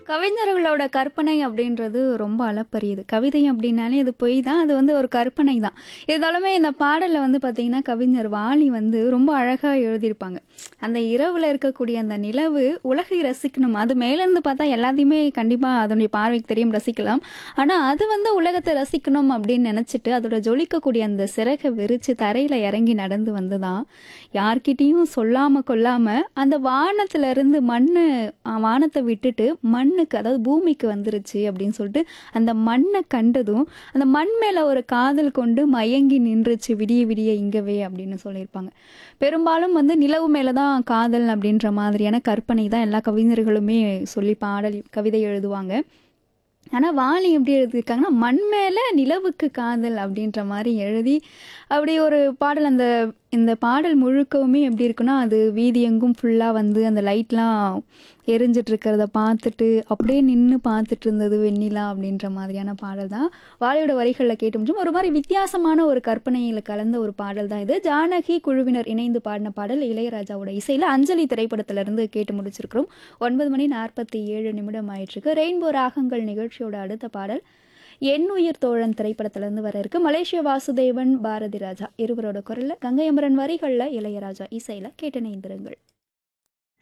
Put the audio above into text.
கவிஞர்களோட கற்பனை அப்படின்றது ரொம்ப அளப்பரியது கவிதை அப்படின்னாலே அது பொய் தான் அது வந்து ஒரு கற்பனை தான் இருந்தாலுமே இந்த பாடலில் வந்து பார்த்தீங்கன்னா கவிஞர் வாலி வந்து ரொம்ப அழகாக எழுதியிருப்பாங்க அந்த இரவில் இருக்கக்கூடிய அந்த நிலவு உலகை ரசிக்கணும் அது மேலேருந்து பார்த்தா எல்லாத்தையுமே கண்டிப்பாக அதனுடைய பார்வைக்கு தெரியும் ரசிக்கலாம் ஆனால் அது வந்து உலகத்தை ரசிக்கணும் அப்படின்னு நினச்சிட்டு அதோட ஜொலிக்கக்கூடிய அந்த சிறகை விரித்து தரையில் இறங்கி நடந்து வந்து தான் யார்கிட்டேயும் சொல்லாமல் கொள்ளாமல் அந்த வானத்துல இருந்து மண் வானத்தை விட்டுட்டு மண்ணுக்கு அதாவது பூமிக்கு வந்துருச்சு அப்படின்னு சொல்லிட்டு அந்த மண்ணை கண்டதும் அந்த மண் மேலே ஒரு காதல் கொண்டு மயங்கி நின்றுச்சு விடிய விடிய இங்கவே அப்படின்னு சொல்லியிருப்பாங்க பெரும்பாலும் வந்து நிலவு மேலே தான் காதல் அப்படின்ற மாதிரியான கற்பனை தான் எல்லா கவிஞர்களுமே சொல்லி பாடல் கவிதை எழுதுவாங்க ஆனால் வாலி எப்படி எழுதியிருக்காங்கன்னா மண் மேலே நிலவுக்கு காதல் அப்படின்ற மாதிரி எழுதி அப்படி ஒரு பாடல் அந்த இந்த பாடல் முழுக்கவுமே எப்படி இருக்குன்னா அது வீதி எங்கும் ஃபுல்லாக வந்து அந்த லைட்லாம் எரிஞ்சிட்டு இருக்கிறத பார்த்துட்டு அப்படியே நின்று பார்த்துட்டு இருந்தது வெண்ணிலா அப்படின்ற மாதிரியான பாடல் தான் வாலியோட வரிகளில் கேட்டு முடியும் ஒரு மாதிரி வித்தியாசமான ஒரு கற்பனையில் கலந்த ஒரு பாடல் தான் இது ஜானகி குழுவினர் இணைந்து பாடின பாடல் இளையராஜாவோட இசையில் அஞ்சலி திரைப்படத்திலிருந்து கேட்டு முடிச்சிருக்கிறோம் ஒன்பது மணி நாற்பத்தி ஏழு நிமிடம் ஆயிட்டிருக்கு ரெயின்போ ராகங்கள் நிகழ்ச்சியோட அடுத்த பாடல் என் உயிர் தோழன் திரைப்படத்திலிருந்து வர இருக்கு மலேசிய வாசுதேவன் பாரதி ராஜா இருவரோட குரல்ல கங்கை அமரன் வரிகளில் இளையராஜா இசையில கேட்டு நேந்திருங்கள்